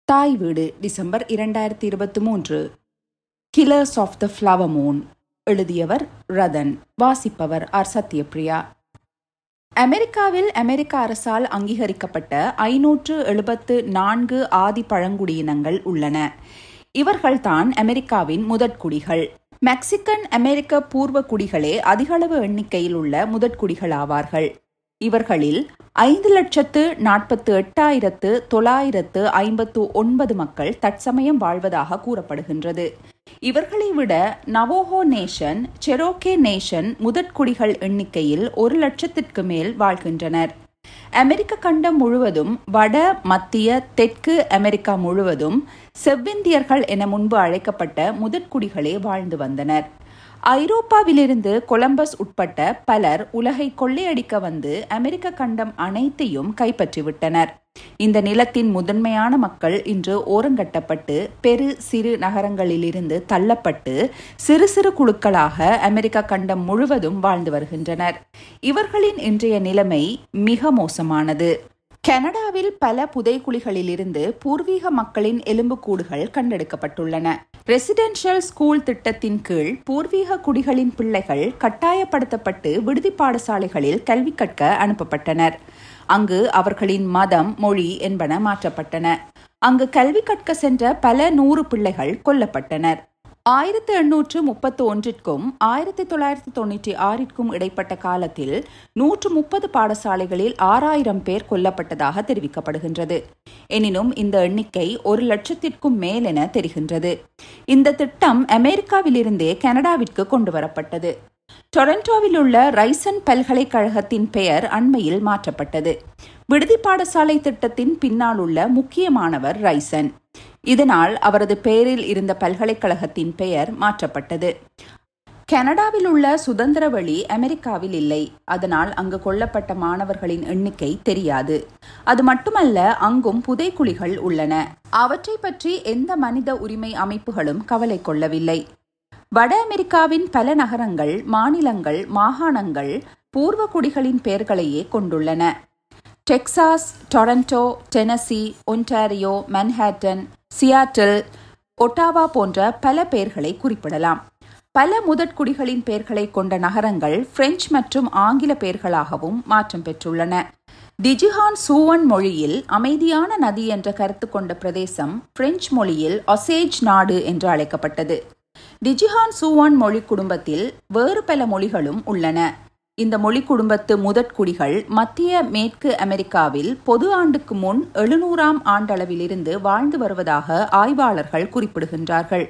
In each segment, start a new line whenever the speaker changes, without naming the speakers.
தாய் வீடு டிசம்பர் இரண்டாயிரத்தி இருபத்தி மூன்று killers of the flower moon எழுதியவர் ரதன் வாசிப்பவர் ஆர் சத்யபிரியா அமெரிக்காவில் அமெரிக்க அரசால் அங்கீகரிக்கப்பட்ட ஐநூற்று எழுபத்து நான்கு ஆதி பழங்குடியினங்கள் உள்ளன இவர்கள்தான் அமெரிக்காவின் முதற்குடிகள் மெக்சிகன் அமெரிக்க பூர்வ குடிகளே அதிகளவு எண்ணிக்கையில் உள்ள முதற்குடிகள் ஆவார்கள் இவர்களில் ஐந்து லட்சத்து நாற்பத்து எட்டாயிரத்து தொள்ளாயிரத்து ஐம்பத்து ஒன்பது மக்கள் தற்சமயம் வாழ்வதாக கூறப்படுகின்றது இவர்களை விட நவோஹோ நேஷன் செரோகே நேஷன் முதற்குடிகள் எண்ணிக்கையில் ஒரு லட்சத்திற்கு மேல் வாழ்கின்றனர் அமெரிக்க கண்டம் முழுவதும் வட மத்திய தெற்கு அமெரிக்கா முழுவதும் செவ்விந்தியர்கள் என முன்பு அழைக்கப்பட்ட முதற்குடிகளே வாழ்ந்து வந்தனர் ஐரோப்பாவிலிருந்து கொலம்பஸ் உட்பட்ட பலர் உலகை கொள்ளையடிக்க வந்து அமெரிக்க கண்டம் அனைத்தையும் கைப்பற்றிவிட்டனர் இந்த நிலத்தின் முதன்மையான மக்கள் இன்று ஓரங்கட்டப்பட்டு பெரு சிறு நகரங்களிலிருந்து தள்ளப்பட்டு சிறு சிறு குழுக்களாக அமெரிக்க கண்டம் முழுவதும் வாழ்ந்து வருகின்றனர் இவர்களின் இன்றைய நிலைமை மிக மோசமானது கனடாவில் பல புதைக்குழிகளிலிருந்து பூர்வீக மக்களின் எலும்புக்கூடுகள் கண்டெடுக்கப்பட்டுள்ளன ரெசிடென்ஷியல் ஸ்கூல் திட்டத்தின் கீழ் பூர்வீக குடிகளின் பிள்ளைகள் கட்டாயப்படுத்தப்பட்டு விடுதி பாடசாலைகளில் கல்வி கற்க அனுப்பப்பட்டனர் அங்கு அவர்களின் மதம் மொழி என்பன மாற்றப்பட்டன அங்கு கல்வி கற்க சென்ற பல நூறு பிள்ளைகள் கொல்லப்பட்டனர் ஆயிரத்தி எண்ணூற்று முப்பத்தி ஒன்றிற்கும் ஆயிரத்தி தொள்ளாயிரத்தி தொண்ணூற்றி ஆறிற்கும் இடைப்பட்ட காலத்தில் நூற்று முப்பது பாடசாலைகளில் ஆறாயிரம் பேர் கொல்லப்பட்டதாக தெரிவிக்கப்படுகின்றது எனினும் இந்த எண்ணிக்கை ஒரு லட்சத்திற்கும் மேல் என தெரிகின்றது இந்த திட்டம் அமெரிக்காவிலிருந்தே கனடாவிற்கு கொண்டு வரப்பட்டது டொரண்டோவில் உள்ள ரைசன் பல்கலைக்கழகத்தின் பெயர் அண்மையில் மாற்றப்பட்டது விடுதி பாடசாலை திட்டத்தின் பின்னால் உள்ள முக்கியமானவர் ரைசன் இதனால் அவரது பெயரில் இருந்த பல்கலைக்கழகத்தின் பெயர் மாற்றப்பட்டது கனடாவில் உள்ள சுதந்திர வழி அமெரிக்காவில் இல்லை அதனால் அங்கு கொல்லப்பட்ட மாணவர்களின் எண்ணிக்கை தெரியாது அது மட்டுமல்ல அங்கும் புதைக்குழிகள் உள்ளன அவற்றை பற்றி எந்த மனித உரிமை அமைப்புகளும் கவலை கொள்ளவில்லை வட அமெரிக்காவின் பல நகரங்கள் மாநிலங்கள் மாகாணங்கள் பூர்வ குடிகளின் பெயர்களையே கொண்டுள்ளன Texas Toronto Tennessee Ontario Manhattan Seattle Ottawa போன்ற பல பெயர்களை குறிப்பிடலாம் பல முதற்குடிகளின் பெயர்களை கொண்ட நகரங்கள் பிரெஞ்சு மற்றும் ஆங்கில பெயர்களாகவும் மாற்றம் பெற்றுள்ளன டிஜிஹான் சூவன் மொழியில் அமைதியான நதி என்ற கருத்து கொண்ட பிரதேசம் பிரெஞ்சு மொழியில் ஒசேஜ் நாடு என்று அழைக்கப்பட்டது டிஜிஹான் சூவான் மொழி குடும்பத்தில் வேறு பல மொழிகளும் உள்ளன இந்த மொழி குடும்பத்து முதற்குடிகள் மத்திய மேற்கு அமெரிக்காவில் பொது ஆண்டுக்கு முன் எழுநூறாம் ஆண்டளவிலிருந்து வாழ்ந்து வருவதாக ஆய்வாளர்கள் குறிப்பிடுகின்றார்கள்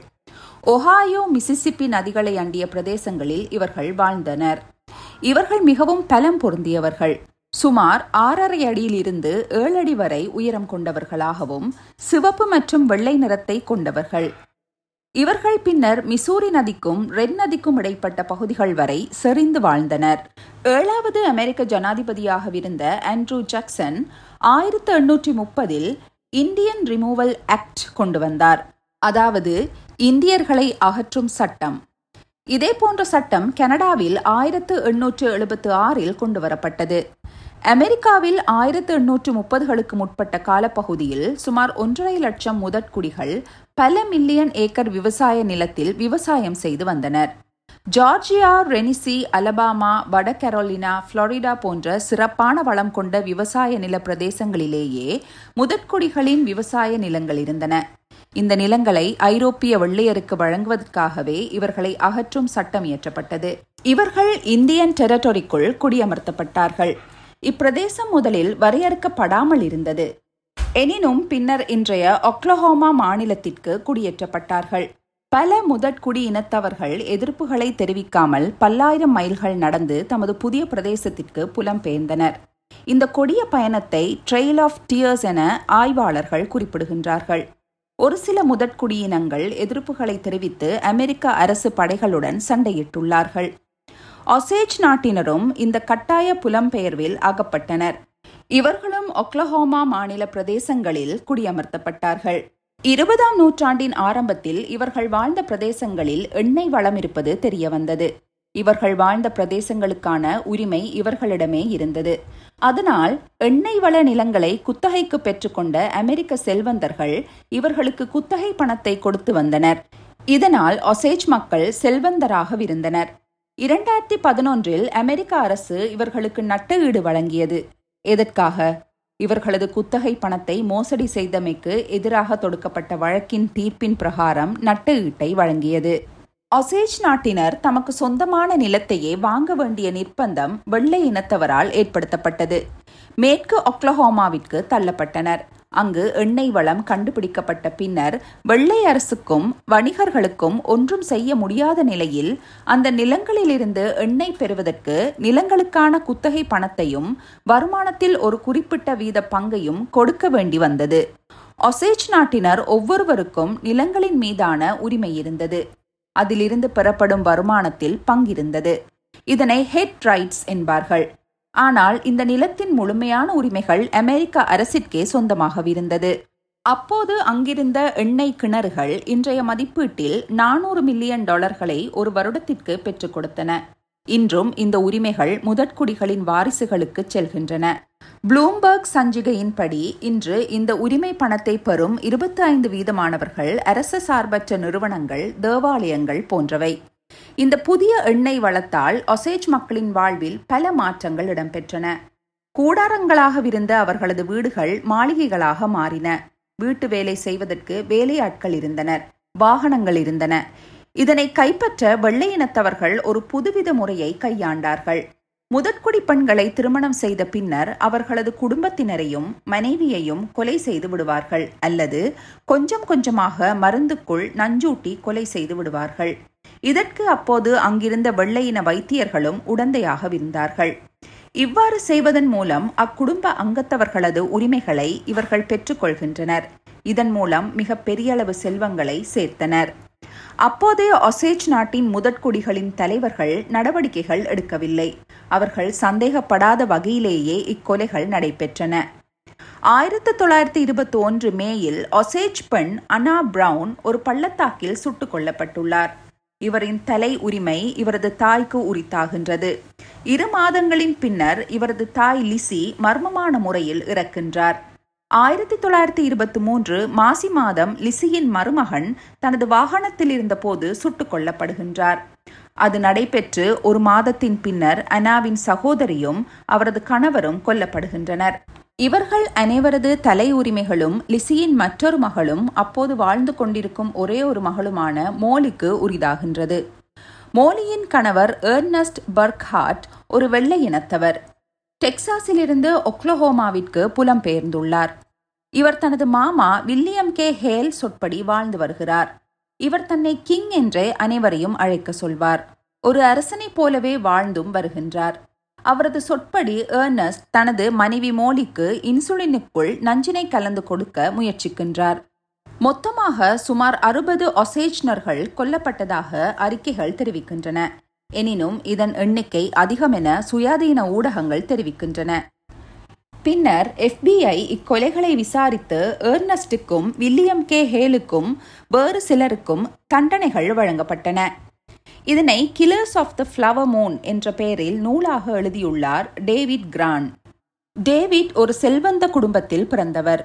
ஒஹாயோ மிசிசிப்பி நதிகளை அண்டிய பிரதேசங்களில் இவர்கள் வாழ்ந்தனர் இவர்கள் மிகவும் பலம் பொருந்தியவர்கள் சுமார் ஆறரை அடியிலிருந்து ஏழு அடி வரை உயரம் கொண்டவர்களாகவும் சிவப்பு மற்றும் வெள்ளை நிறத்தை கொண்டவர்கள் இவர்கள் பின்னர் மிசூரி நதிக்கும் ரெட் நதிக்கும் இடைப்பட்ட பகுதிகள் வரை செறிந்து வாழ்ந்தனர் ஏழாவது அமெரிக்க ஜனாதிபதியாகவிருந்த ஆண்ட்ரூ ஜாக்சன் ஆயிரத்து எண்ணூற்றி முப்பதில் இந்தியன் ரிமூவல் ஆக்ட் கொண்டு வந்தார் அதாவது இந்தியர்களை அகற்றும் சட்டம் இதே போன்ற சட்டம் கனடாவில் ஆயிரத்து எண்ணூற்று எழுபத்து ஆறில் கொண்டு வரப்பட்டது அமெரிக்காவில் ஆயிரத்து எண்ணூற்று முப்பதுகளுக்கு முற்பட்ட காலப்பகுதியில் சுமார் ஒன்றரை லட்சம் முதற்குடிகள் பல மில்லியன் ஏக்கர் விவசாய நிலத்தில் விவசாயம் செய்து வந்தனர் ஜார்ஜியா ரெனிசி அலபாமா வட கரோலினா புளோரிடா போன்ற சிறப்பான வளம் கொண்ட விவசாய நில பிரதேசங்களிலேயே முதற்குடிகளின் விவசாய நிலங்கள் இருந்தன இந்த நிலங்களை ஐரோப்பிய வெள்ளையருக்கு வழங்குவதற்காகவே இவர்களை அகற்றும் சட்டம் இயற்றப்பட்டது இவர்கள் இந்தியன் டெரட்டரிக்குள் குடியமர்த்தப்பட்டார்கள் இப்பிரதேசம் முதலில் வரையறுக்கப்படாமல் இருந்தது எனினும் பின்னர் இன்றைய ஒக்லஹோமா மாநிலத்திற்கு குடியேற்றப்பட்டார்கள் பல முதற்குடி இனத்தவர்கள் எதிர்ப்புகளை தெரிவிக்காமல் பல்லாயிரம் மைல்கள் நடந்து தமது புதிய பிரதேசத்திற்கு புலம்பெயர்ந்தனர் இந்த கொடிய பயணத்தை ட்ரெயில் ஆஃப் டியர்ஸ் என ஆய்வாளர்கள் குறிப்பிடுகின்றார்கள் ஒரு சில முதற்குடியினங்கள் எதிர்ப்புகளை தெரிவித்து அமெரிக்க அரசு படைகளுடன் சண்டையிட்டுள்ளார்கள் ஒசேஜ் நாட்டினரும் இந்த கட்டாய புலம்பெயர்வில் அகப்பட்டனர் இவர்களும் ஒக்லஹோமா மாநில பிரதேசங்களில் குடியமர்த்தப்பட்டார்கள் இருபதாம் நூற்றாண்டின் ஆரம்பத்தில் இவர்கள் வாழ்ந்த பிரதேசங்களில் எண்ணெய் வளம் இருப்பது தெரியவந்தது இவர்கள் வாழ்ந்த பிரதேசங்களுக்கான உரிமை இவர்களிடமே இருந்தது அதனால் எண்ணெய் வள நிலங்களை குத்தகைக்கு பெற்றுக்கொண்ட அமெரிக்க செல்வந்தர்கள் இவர்களுக்கு குத்தகை பணத்தை கொடுத்து வந்தனர் இதனால் ஒசேஜ் மக்கள் செல்வந்தராகவிருந்தனர் இரண்டாயிரத்தி பதினொன்றில் அமெரிக்க அரசு இவர்களுக்கு நட்ட ஈடு வழங்கியது எதற்காக இவர்களது குத்தகை பணத்தை மோசடி செய்தமைக்கு எதிராக தொடுக்கப்பட்ட வழக்கின் தீர்ப்பின் பிரகாரம் நட்ட ஈட்டை வழங்கியது ஒசேஜ் நாட்டினர் தமக்கு சொந்தமான நிலத்தையே வாங்க வேண்டிய நிர்பந்தம் வெள்ளை இனத்தவரால் ஏற்படுத்தப்பட்டது மேற்கு ஒக்லஹோமாவிற்கு தள்ளப்பட்டனர் அங்கு எண்ணெய் வளம் கண்டுபிடிக்கப்பட்ட பின்னர் வெள்ளை அரசுக்கும் வணிகர்களுக்கும் ஒன்றும் செய்ய முடியாத நிலையில் அந்த நிலங்களிலிருந்து எண்ணெய் பெறுவதற்கு நிலங்களுக்கான குத்தகை பணத்தையும் வருமானத்தில் ஒரு குறிப்பிட்ட வீத பங்கையும் கொடுக்க வேண்டி வந்தது ஒசேஜ் நாட்டினர் ஒவ்வொருவருக்கும் நிலங்களின் மீதான உரிமை இருந்தது அதிலிருந்து பெறப்படும் வருமானத்தில் பங்கிருந்தது இதனை ஹெட் ரைட்ஸ் என்பார்கள் ஆனால் இந்த நிலத்தின் முழுமையான உரிமைகள் அமெரிக்க அரசிற்கே சொந்தமாகவிருந்தது அப்போது அங்கிருந்த எண்ணெய் கிணறுகள் இன்றைய மதிப்பீட்டில் நானூறு மில்லியன் டாலர்களை ஒரு வருடத்திற்கு பெற்றுக் கொடுத்தன இன்றும் இந்த உரிமைகள் முதற்குடிகளின் வாரிசுகளுக்கு செல்கின்றன ப்ளூம்பர்க் சஞ்சிகையின்படி இன்று இந்த உரிமை பணத்தை பெறும் இருபத்தி ஐந்து வீதமானவர்கள் அரச சார்பற்ற நிறுவனங்கள் தேவாலயங்கள் போன்றவை இந்த புதிய எண்ணெய் வளத்தால் ஒசேஜ் மக்களின் வாழ்வில் பல மாற்றங்கள் இடம்பெற்றன கூடாரங்களாகவிருந்த அவர்களது வீடுகள் மாளிகைகளாக மாறின வீட்டு வேலை செய்வதற்கு வேலையாட்கள் இருந்தனர் வாகனங்கள் இருந்தன இதனை கைப்பற்ற வெள்ளை இனத்தவர்கள் ஒரு புதுவித முறையை கையாண்டார்கள் முதற்குடி பெண்களை திருமணம் செய்த பின்னர் அவர்களது குடும்பத்தினரையும் மனைவியையும் கொலை செய்து விடுவார்கள் அல்லது கொஞ்சம் கொஞ்சமாக மருந்துக்குள் நஞ்சூட்டி கொலை செய்து விடுவார்கள் இதற்கு அப்போது அங்கிருந்த வெள்ளையின வைத்தியர்களும் உடந்தையாகவிருந்தார்கள் இவ்வாறு செய்வதன் மூலம் அக்குடும்ப அங்கத்தவர்களது உரிமைகளை இவர்கள் பெற்றுக்கொள்கின்றனர் இதன் மூலம் மிக பெரிய அளவு செல்வங்களை சேர்த்தனர் அப்போதைய ஒசேஜ் நாட்டின் முதற்குடிகளின் தலைவர்கள் நடவடிக்கைகள் எடுக்கவில்லை அவர்கள் சந்தேகப்படாத வகையிலேயே இக்கொலைகள் நடைபெற்றன ஆயிரத்தி தொள்ளாயிரத்தி இருபத்தி ஒன்று மேயில் ஒசேஜ் பெண் அனா பிரவுன் ஒரு பள்ளத்தாக்கில் சுட்டுக் கொல்லப்பட்டுள்ளார் இவரின் தலை உரிமை இவரது தாய்க்கு உரித்தாகின்றது இரு மாதங்களின் பின்னர் இவரது தாய் லிசி மர்மமான முறையில் இறக்கின்றார் ஆயிரத்தி தொள்ளாயிரத்தி இருபத்தி மூன்று மாசி மாதம் லிசியின் மருமகன் தனது வாகனத்தில் இருந்தபோது சுட்டுக் கொல்லப்படுகின்றார் அது நடைபெற்று ஒரு மாதத்தின் பின்னர் அனாவின் சகோதரியும் அவரது கணவரும் கொல்லப்படுகின்றனர் இவர்கள் அனைவரது தலை உரிமைகளும் லிசியின் மற்றொரு மகளும் அப்போது வாழ்ந்து கொண்டிருக்கும் ஒரே ஒரு மகளுமான மோலிக்கு உரிதாகின்றது மோலியின் கணவர் ஏர்னஸ்ட் பர்க்ஹார்ட் ஒரு வெள்ளை இனத்தவர் டெக்சாஸிலிருந்து ஒக்லஹோமாவிற்கு புலம்பெயர்ந்துள்ளார் இவர் தனது மாமா வில்லியம் கே ஹேல் சொற்படி வாழ்ந்து வருகிறார் இவர் தன்னை கிங் என்றே அனைவரையும் அழைக்க சொல்வார் ஒரு அரசனைப் போலவே வாழ்ந்தும் வருகின்றார் அவரது சொற்படி ஏர்னஸ்ட் தனது மனைவி மோலிக்கு இன்சுலினுக்குள் நஞ்சினை கலந்து கொடுக்க முயற்சிக்கின்றார் மொத்தமாக சுமார் அறுபது ஒசேஜ்னர்கள் கொல்லப்பட்டதாக அறிக்கைகள் தெரிவிக்கின்றன எனினும் இதன் எண்ணிக்கை அதிகம் என சுயாதீன ஊடகங்கள் தெரிவிக்கின்றன பின்னர் எஃபிஐ இக்கொலைகளை விசாரித்து ஏர்னஸ்டுக்கும் வில்லியம் கே ஹேலுக்கும் வேறு சிலருக்கும் தண்டனைகள் வழங்கப்பட்டன இதனை killers of the flower moon என்ற பெயரில் நூலாக எழுதியுள்ளார் டேவிட் கிரான் டேவிட் ஒரு செல்வந்த குடும்பத்தில் பிறந்தவர்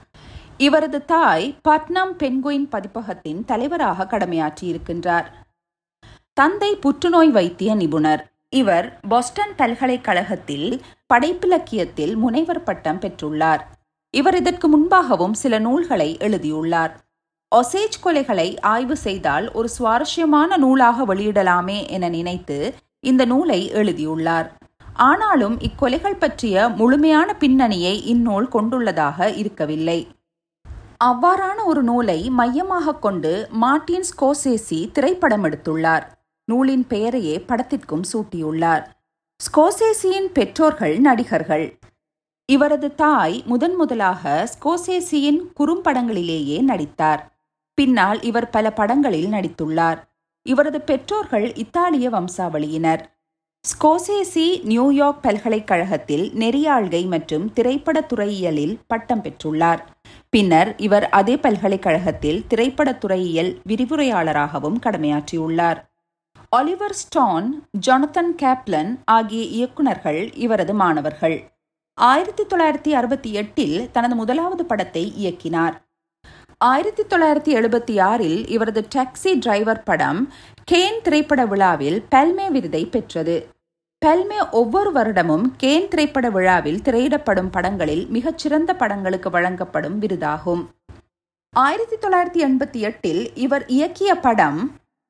இவரது தாய் பட்னம் பென்குயின் பதிப்பகத்தின் தலைவராக கடமையாற்றியிருக்கின்றார் தந்தை புற்றுநோய் வைத்திய நிபுணர் இவர் பொஸ்டன் பல்கலைக்கழகத்தில் படைப்பிலக்கியத்தில் முனைவர் பட்டம் பெற்றுள்ளார் இவர் இதற்கு முன்பாகவும் சில நூல்களை எழுதியுள்ளார் ஒசேஜ் கொலைகளை ஆய்வு செய்தால் ஒரு சுவாரஸ்யமான நூலாக வெளியிடலாமே என நினைத்து இந்த நூலை எழுதியுள்ளார் ஆனாலும் இக்கொலைகள் பற்றிய முழுமையான பின்னணியை இந்நூல் கொண்டுள்ளதாக இருக்கவில்லை அவ்வாறான ஒரு நூலை மையமாக கொண்டு மார்டின் ஸ்கோசேசி திரைப்படம் எடுத்துள்ளார் நூலின் பெயரையே படத்திற்கும் சூட்டியுள்ளார் ஸ்கோசேசியின் பெற்றோர்கள் நடிகர்கள் இவரது தாய் முதன் முதலாக ஸ்கோசேசியின் குறும்படங்களிலேயே நடித்தார் பின்னால் இவர் பல படங்களில் நடித்துள்ளார் இவரது பெற்றோர்கள் இத்தாலிய வம்சாவளியினர் ஸ்கோசேசி நியூயார்க் பல்கலைக்கழகத்தில் நெறியாள்கை மற்றும் திரைப்பட துறையியலில் பட்டம் பெற்றுள்ளார் பின்னர் இவர் அதே பல்கலைக்கழகத்தில் திரைப்பட துறையியல் விரிவுரையாளராகவும் கடமையாற்றியுள்ளார் ஒலிவர் ஸ்டான் ஜொனத்தன் கேப்லன் ஆகிய இயக்குநர்கள் இவரது மாணவர்கள் ஆயிரத்தி தொள்ளாயிரத்தி அறுபத்தி எட்டில் தனது முதலாவது படத்தை இயக்கினார் ஆயிரத்தி தொள்ளாயிரத்தி எழுபத்தி ஆறில் இவரது டாக்ஸி டிரைவர் படம் கேன் திரைப்பட விழாவில் பெல்மே விருதை பெற்றது பெல்மே ஒவ்வொரு வருடமும் கேன் திரைப்பட விழாவில் திரையிடப்படும் படங்களில் மிகச்சிறந்த படங்களுக்கு வழங்கப்படும் விருதாகும் ஆயிரத்தி தொள்ளாயிரத்தி எண்பத்தி எட்டில் இவர் இயக்கிய படம்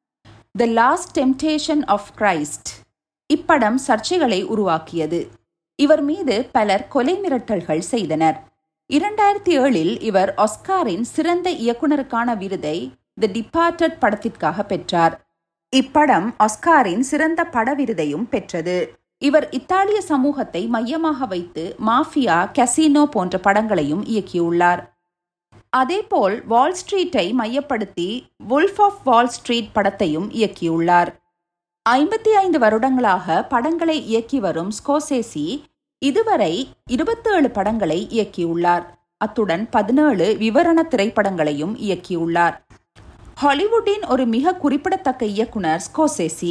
the last temptation of Christ இப்படம் சர்ச்சைகளை உருவாக்கியது இவர் மீது பலர் கொலை மிரட்டல்கள் செய்தனர் இரண்டாயிரத்தி ஏழில் இவர் ஒஸ்காரின் சிறந்த இயக்குனருக்கான விருதை தி டிபார்ட்டட் படத்திற்காக பெற்றார் இப்படம் ஒஸ்காரின் சிறந்த பட விருதையும் பெற்றது இவர் இத்தாலிய சமூகத்தை மையமாக வைத்து மாஃபியா கசினோ போன்ற படங்களையும் இயக்கியுள்ளார் அதேபோல் வால் ஸ்ட்ரீட்டை மையப்படுத்தி வுல்ஃப் ஆஃப் வால் ஸ்ட்ரீட் படத்தையும் இயக்கியுள்ளார் ஐம்பத்தி ஐந்து வருடங்களாக படங்களை இயக்கி வரும் ஸ்கோசேசி இதுவரை இருபத்தேழு படங்களை இயக்கியுள்ளார் அத்துடன் பதினேழு விவரண திரைப்படங்களையும் இயக்கியுள்ளார் ஹாலிவுட்டின் ஒரு மிக குறிப்பிடத்தக்க இயக்குனர் ஸ்கோசேசி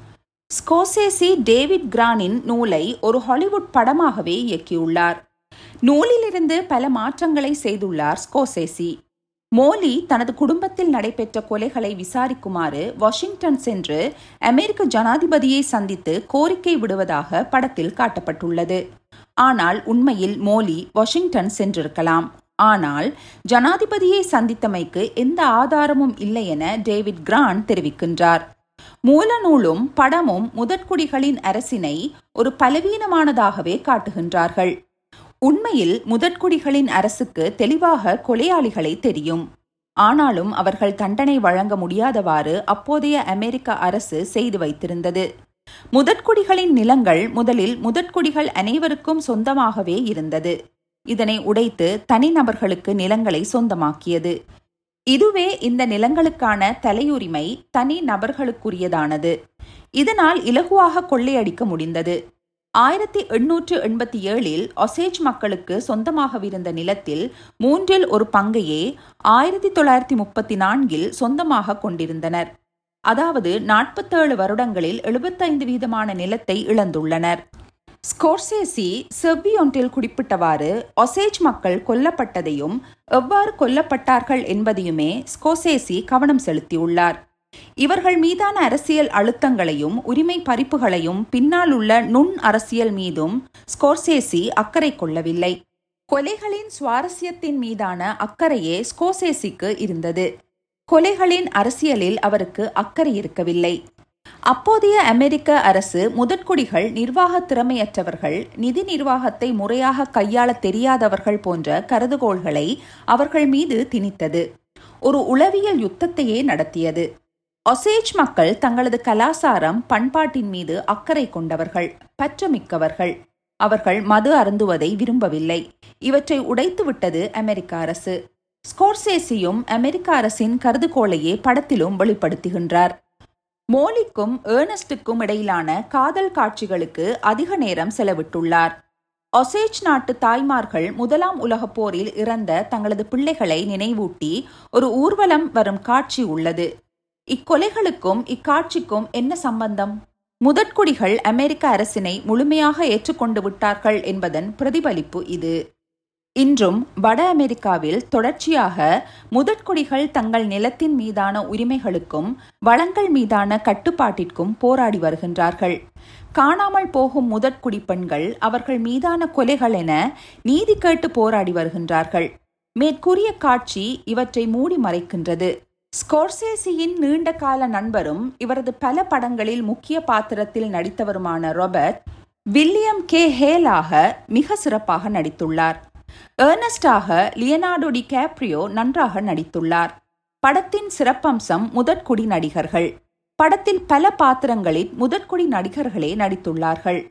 ஸ்கோசேசி டேவிட் கிரானின் நூலை ஒரு ஹாலிவுட் படமாகவே இயக்கியுள்ளார் நூலிலிருந்து பல மாற்றங்களை செய்துள்ளார் ஸ்கோசேசி மோலி தனது குடும்பத்தில் நடைபெற்ற கொலைகளை விசாரிக்குமாறு வாஷிங்டன் சென்று அமெரிக்க ஜனாதிபதியை சந்தித்து கோரிக்கை விடுவதாக படத்தில் காட்டப்பட்டுள்ளது ஆனால் உண்மையில் மோலி வாஷிங்டன் சென்றிருக்கலாம் ஆனால் ஜனாதிபதியை சந்தித்தமைக்கு எந்த ஆதாரமும் இல்லை என டேவிட் கிரான் தெரிவிக்கின்றார் மூலநூலும் படமும் முதற்குடிகளின் அரசினை ஒரு பலவீனமானதாகவே காட்டுகின்றார்கள் உண்மையில் முதற்குடிகளின் அரசுக்கு தெளிவாக கொலையாளிகளை தெரியும் ஆனாலும் அவர்கள் தண்டனை வழங்க முடியாதவாறு அப்போதைய அமெரிக்க அரசு செய்து வைத்திருந்தது முதற்குடிகளின் நிலங்கள் முதலில் முதற்குடிகள் அனைவருக்கும் சொந்தமாகவே இருந்தது இதனை உடைத்து தனிநபர்களுக்கு நிலங்களை சொந்தமாக்கியது இதுவே இந்த நிலங்களுக்கான தலையுரிமை தனி நபர்களுக்குரியதானது இதனால் இலகுவாக கொள்ளையடிக்க முடிந்தது ஆயிரத்தி எண்ணூற்று எண்பத்தி ஏழில் ஒசேஜ் மக்களுக்கு சொந்தமாகவிருந்த நிலத்தில் மூன்றில் ஒரு பங்கையே ஆயிரத்தி தொள்ளாயிரத்தி முப்பத்தி நான்கில் சொந்தமாக கொண்டிருந்தனர் அதாவது நாற்பத்தேழு வருடங்களில் எழுபத்தைந்து வீதமான நிலத்தை இழந்துள்ளனர் ஸ்கோர்சேசி செவ்வி ஒன்றில் குறிப்பிட்டவாறு ஒசேஜ் மக்கள் கொல்லப்பட்டதையும் எவ்வாறு கொல்லப்பட்டார்கள் என்பதையுமே ஸ்கோசேசி கவனம் செலுத்தியுள்ளார் இவர்கள் மீதான அரசியல் அழுத்தங்களையும் உரிமை பறிப்புகளையும் பின்னால் உள்ள நுண் அரசியல் மீதும் ஸ்கோர்சேசி அக்கறை கொள்ளவில்லை கொலைகளின் சுவாரஸ்யத்தின் மீதான அக்கறையே ஸ்கோசேசிக்கு இருந்தது கொலைகளின் அரசியலில் அவருக்கு அக்கறை இருக்கவில்லை அப்போதைய அமெரிக்க அரசு முதற்குடிகள் நிர்வாக திறமையற்றவர்கள் நிதி நிர்வாகத்தை முறையாக கையாள தெரியாதவர்கள் போன்ற கருதுகோள்களை அவர்கள் மீது திணித்தது ஒரு உளவியல் யுத்தத்தையே நடத்தியது ஒசேஜ் மக்கள் தங்களது கலாசாரம் பண்பாட்டின் மீது அக்கறை கொண்டவர்கள் பற்றமிக்கவர்கள் அவர்கள் மது அருந்துவதை விரும்பவில்லை இவற்றை உடைத்துவிட்டது அமெரிக்க அரசு ஸ்கோர்சேசியும் அமெரிக்க அரசின் கருதுகோளையே படத்திலும் வெளிப்படுத்துகின்றார் மோலிக்கும் ஏர்னஸ்டுக்கும் இடையிலான காதல் காட்சிகளுக்கு அதிக நேரம் செலவிட்டுள்ளார் ஒசேஜ் நாட்டு தாய்மார்கள் முதலாம் உலகப் போரில் இறந்த தங்களது பிள்ளைகளை நினைவூட்டி ஒரு ஊர்வலம் வரும் காட்சி உள்ளது இக்கொலைகளுக்கும் இக்காட்சிக்கும் என்ன சம்பந்தம் முதற்குடிகள் அமெரிக்க அரசினை முழுமையாக ஏற்றுக்கொண்டு விட்டார்கள் என்பதன் பிரதிபலிப்பு இது இன்றும் வட அமெரிக்காவில் தொடர்ச்சியாக முதற்குடிகள் தங்கள் நிலத்தின் மீதான உரிமைகளுக்கும் வளங்கள் மீதான கட்டுப்பாட்டிற்கும் போராடி வருகின்றார்கள் காணாமல் போகும் முதற்குடி பெண்கள் அவர்கள் மீதான கொலைகள் என நீதி கேட்டு போராடி வருகின்றார்கள் மேற்கூறிய காட்சி இவற்றை மூடி மறைக்கின்றது ஸ்கோர்சேசியின் நீண்ட கால நண்பரும் இவரது பல படங்களில் முக்கிய பாத்திரத்தில் நடித்தவருமான ராபர்ட் வில்லியம் கே ஹேலாக மிக சிறப்பாக நடித்துள்ளார் ஏர்னஸ்டாக லியனார்டோ டி கேப்ரியோ நன்றாக நடித்துள்ளார் படத்தின் சிறப்பம்சம் முதற்குடி நடிகர்கள் படத்தில் பல பாத்திரங்களில் முதற்குடி நடிகர்களே நடித்துள்ளார்கள்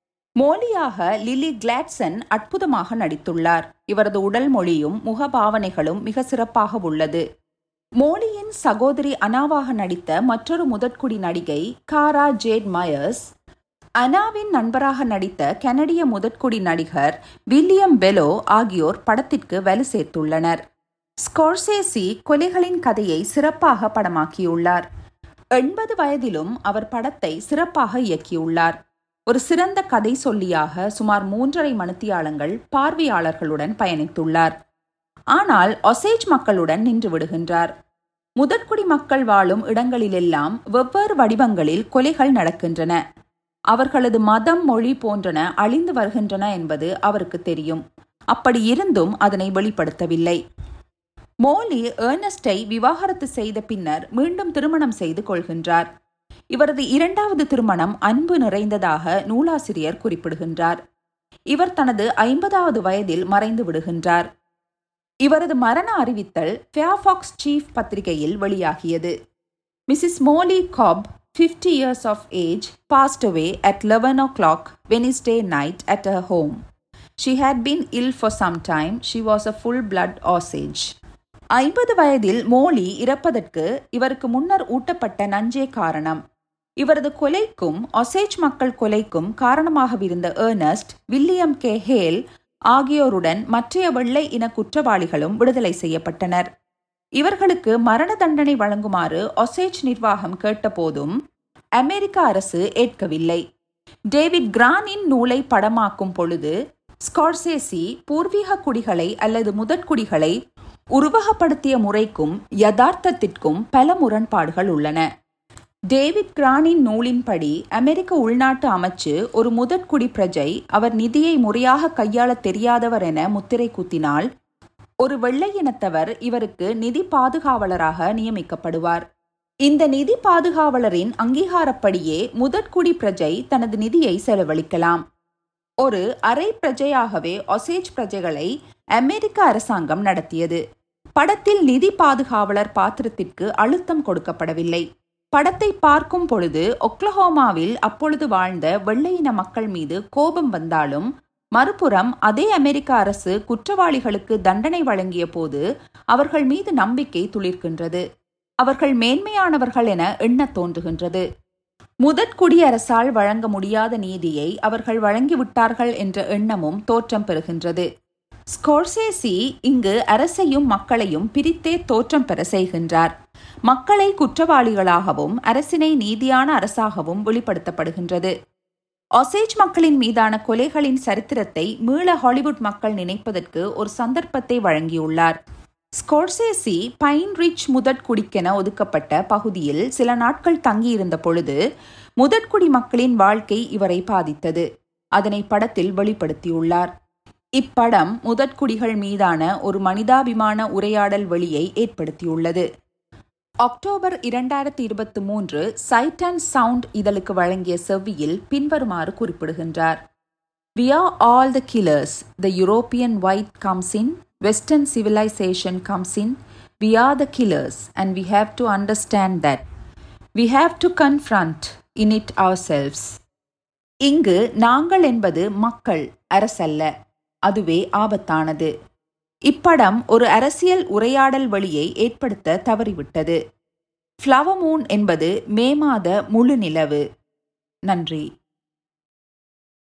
மோலியாக லிலி கிளாட்சன் அற்புதமாக நடித்துள்ளார் இவரது உடல் மொழியும் முகபாவனைகளும் மிக சிறப்பாக உள்ளது மோலியின் சகோதரி அனாவாக நடித்த மற்றொரு முதற்குடி நடிகை காரா ஜேட் மயர்ஸ் அனாவின் நண்பராக நடித்த கனடிய முதற்குடி நடிகர் வில்லியம் பெலோ ஆகியோர் படத்திற்கு வலு சேர்த்துள்ளனர் ஸ்கோர்சேசி கொலைகளின் கதையை சிறப்பாக படமாக்கியுள்ளார் எண்பது வயதிலும் அவர் படத்தை சிறப்பாக இயக்கியுள்ளார் ஒரு சிறந்த கதை சொல்லியாக சுமார் மூன்றரை மணித்தியாலங்கள் பார்வையாளர்களுடன் பயணித்துள்ளார் ஆனால் ஒசேஜ் மக்களுடன் நின்று விடுகின்றார் முதற்குடி மக்கள் வாழும் இடங்களிலெல்லாம் வெவ்வேறு வடிவங்களில் கொலைகள் நடக்கின்றன அவர்களது மதம் மொழி போன்றன அழிந்து வருகின்றன என்பது அவருக்கு தெரியும் அப்படி இருந்தும் அதனை வெளிப்படுத்தவில்லை மோலி ஏர்னஸ்டை விவாகரத்து செய்த பின்னர் மீண்டும் திருமணம் செய்து கொள்கின்றார் இவரது இரண்டாவது திருமணம் அன்பு நிறைந்ததாக நூலாசிரியர் குறிப்பிடுகின்றார் இவர் தனது ஐம்பதாவது வயதில் மறைந்து விடுகின்றார் இவரது மரண அறிவித்தல் ஃபேர்ஃபாக்ஸ் சீஃப் பத்திரிகையில் வெளியாகியது Mrs Mollie Cobb 50 years of age, passed away at 11 o'clock Wednesday night at her home. She had been ill for some time. She was a full blood Osage. ஐம்பது வயதில் மோலி இறப்பதற்கு இவருக்கு முன்னர் ஊட்டப்பட்ட நஞ்சே காரணம் இவரது கொலைக்கும் ஒசேஜ் மக்கள் கொலைக்கும் காரணமாகவிருந்த ஏர்னஸ்ட் வில்லியம் கே ஹேல் ஆகியோருடன் மற்றைய வெள்ளை இன குற்றவாளிகளும் விடுதலை செய்யப்பட்டனர் இவர்களுக்கு மரண தண்டனை வழங்குமாறு ஒசேஜ் நிர்வாகம் கேட்டபோதும் அமெரிக்க அரசு ஏற்கவில்லை டேவிட் கிரானின் நூலை படமாக்கும் பொழுது ஸ்கார்சேசி பூர்வீக குடிகளை அல்லது முதற்குடிகளை உருவகப்படுத்திய முறைக்கும் யதார்த்தத்திற்கும் பல முரண்பாடுகள் உள்ளன டேவிட் கிரானின் நூலின்படி அமெரிக்க உள்நாட்டு அமைச்சு ஒரு முதற்குடி பிரஜை அவர் நிதியை முறையாக கையாள தெரியாதவர் என முத்திரை குத்தினால் ஒரு வெள்ளை இனத்தவர் இவருக்கு நிதி பாதுகாவலராக நியமிக்கப்படுவார் இந்த நிதி பாதுகாவலரின் அங்கீகாரப்படியே முதற்குடி பிரஜை தனது நிதியை செலவழிக்கலாம் ஒரு அரை பிரஜையாகவே ஒசேஜ் பிரஜைகளை அமெரிக்க அரசாங்கம் நடத்தியது படத்தில் நிதி பாதுகாவலர் பாத்திரத்திற்கு அழுத்தம் கொடுக்கப்படவில்லை படத்தை பார்க்கும் பொழுது ஒக்லஹோமாவில் அப்பொழுது வாழ்ந்த வெள்ளையின மக்கள் மீது கோபம் வந்தாலும் மறுபுறம் அதே அமெரிக்க அரசு குற்றவாளிகளுக்கு தண்டனை வழங்கிய போது அவர்கள் மீது நம்பிக்கை துளிர்க்கின்றது அவர்கள் மேன்மையானவர்கள் என எண்ணத் தோன்றுகின்றது முதற்குடியரசால் வழங்க முடியாத நீதியை அவர்கள் வழங்கிவிட்டார்கள் என்ற எண்ணமும் தோற்றம் பெறுகின்றது ஸ்கோர்சேசி இங்கு அரசையும் மக்களையும் பிரித்தே தோற்றம் பெற செய்கின்றார் மக்களை குற்றவாளிகளாகவும் அரசினை நீதியான அரசாகவும் வெளிப்படுத்தப்படுகின்றது ஒசேஜ் மக்களின் மீதான கொலைகளின் சரித்திரத்தை மீள ஹாலிவுட் மக்கள் நினைப்பதற்கு ஒரு சந்தர்ப்பத்தை வழங்கியுள்ளார் ஸ்கோர்சேசி பைன் ரிச் முதற்குடிக்கென ஒதுக்கப்பட்ட பகுதியில் சில நாட்கள் தங்கியிருந்த பொழுது முதற்குடி மக்களின் வாழ்க்கை இவரை பாதித்தது அதனை படத்தில் வெளிப்படுத்தியுள்ளார் இப்படம் முதற்குடிகள் மீதான ஒரு மனிதாபிமான உரையாடல் வழியை ஏற்படுத்தியுள்ளது அக்டோபர் இரண்டாயிரத்தி இருபத்தி மூன்று சைட் அண்ட் சவுண்ட் இதழுக்கு வழங்கிய செவ்வியில் பின்வருமாறு குறிப்பிடுகின்றார் we are all the killers the European white comes in western civilization comes in we are the killers and we have to understand that we have to confront in it ourselves இங்கு நாங்கள் என்பது மக்கள் அரசல்ல அதுவே ஆபத்தானது இப்படம் ஒரு அரசியல் உரையாடல் வழியை ஏற்படுத்த தவறிவிட்டது ஃப்ளவர் மூன் என்பது மே மாத முழு நிலவு நன்றி